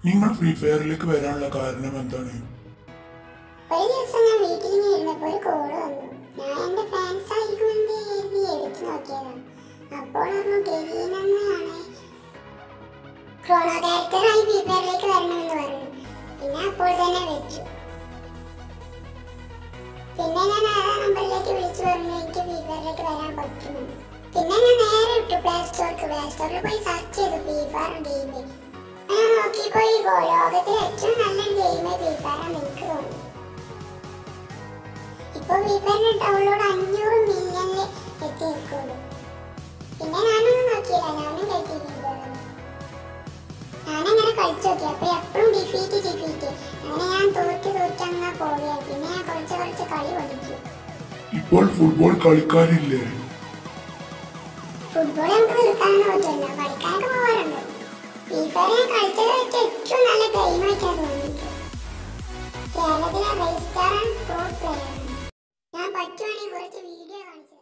നിങ്ങൾ ഫ്രീ ഫയറിലേക്ക് വരാനുള്ള കാരണം എന്താണ് ഒരു ദിവസം ഞാൻ വീട്ടിലിങ്ങനെ ഇരുന്നപ്പോൾ ഒരു കോള് വന്നു ഞാൻ എന്റെ ഫാൻസ് ആയിരിക്കുമെന്ന് എഴുതി എടുത്തു നോക്കിയതാണ് അപ്പോൾ പറഞ്ഞു ഗരീനെന്നാണ് ക്രോണോ ക്യാരക്ടറായി ഫ്രീ ഫയറിലേക്ക് വരണമെന്ന് പറഞ്ഞു പിന്നെ അപ്പോൾ തന്നെ വെച്ചു പിന്നെ ഞാൻ ആ നമ്പറിലേക്ക് വിളിച്ചു പറഞ്ഞു എനിക്ക് ഫ്രീ ഫയറിലേക്ക് വരാൻ പറ്റുമെന്ന് പിന്നെ ഞാൻ നേരെ വിട്ടു പ്ലേ സ്റ്റോർക്ക് പ്ലേ സ്റ്റോറിൽ പോയി സെർച്ച് ചെയ്തു ഫ്രീ ഫയർ ഗെയിം ഞാൻ നോക്കിയപ്പോൾ ഈ ഗോ- ലോകത്തിലെ ഏറ്റവും നല്ലൊരു ഗെയിം ഫ്രീ ഫയർ ആണെന്ന് എനിക്ക് തോന്നി ഇപ്പൊ വിവറിന്റെ ഡൗൺലോഡ് അഞ്ഞൂറ് മില്യണിൽ എത്തിയിരിക്കുള്ളൂ പിന്നെ ഞാനൊന്നും നോക്കിയില്ല ഞാനും കയറ്റിയിരിക്കുന്നു ഞാനങ്ങനെ കളിച്ചു നോക്കി അപ്പൊ എപ്പോഴും ഡിഫീറ്റ് ഡിഫീറ്റ് അങ്ങനെ ഞാൻ തോറ്റ് തോറ്റങ്ങ പോവുകയാണ് പിന്നെ ഞാൻ കുറച്ച് കുറച്ച് കളി പഠിച്ചു ഇപ്പോൾ ഫുട്ബോൾ കളിക്കാരില്ലേ ഫുട്ബോൾ നമുക്ക് നിർത്താനൊന്നും പറ്റില്ല കളിക്കാനൊക്കെ പോകാറുണ്ട് ഫീഫർ ഞാൻ കളിച്ചത് വെച്ച് ഏറ്റവും നല്ല ഗെയിമായിട്ടാണ് തോന്നിയിട്ട് കേരളത്തിലെ race star and pro player ഞാൻ പറ്റുവാണെങ്കിൽ കുറച്ച് വീഡിയോ കാണിച്ചു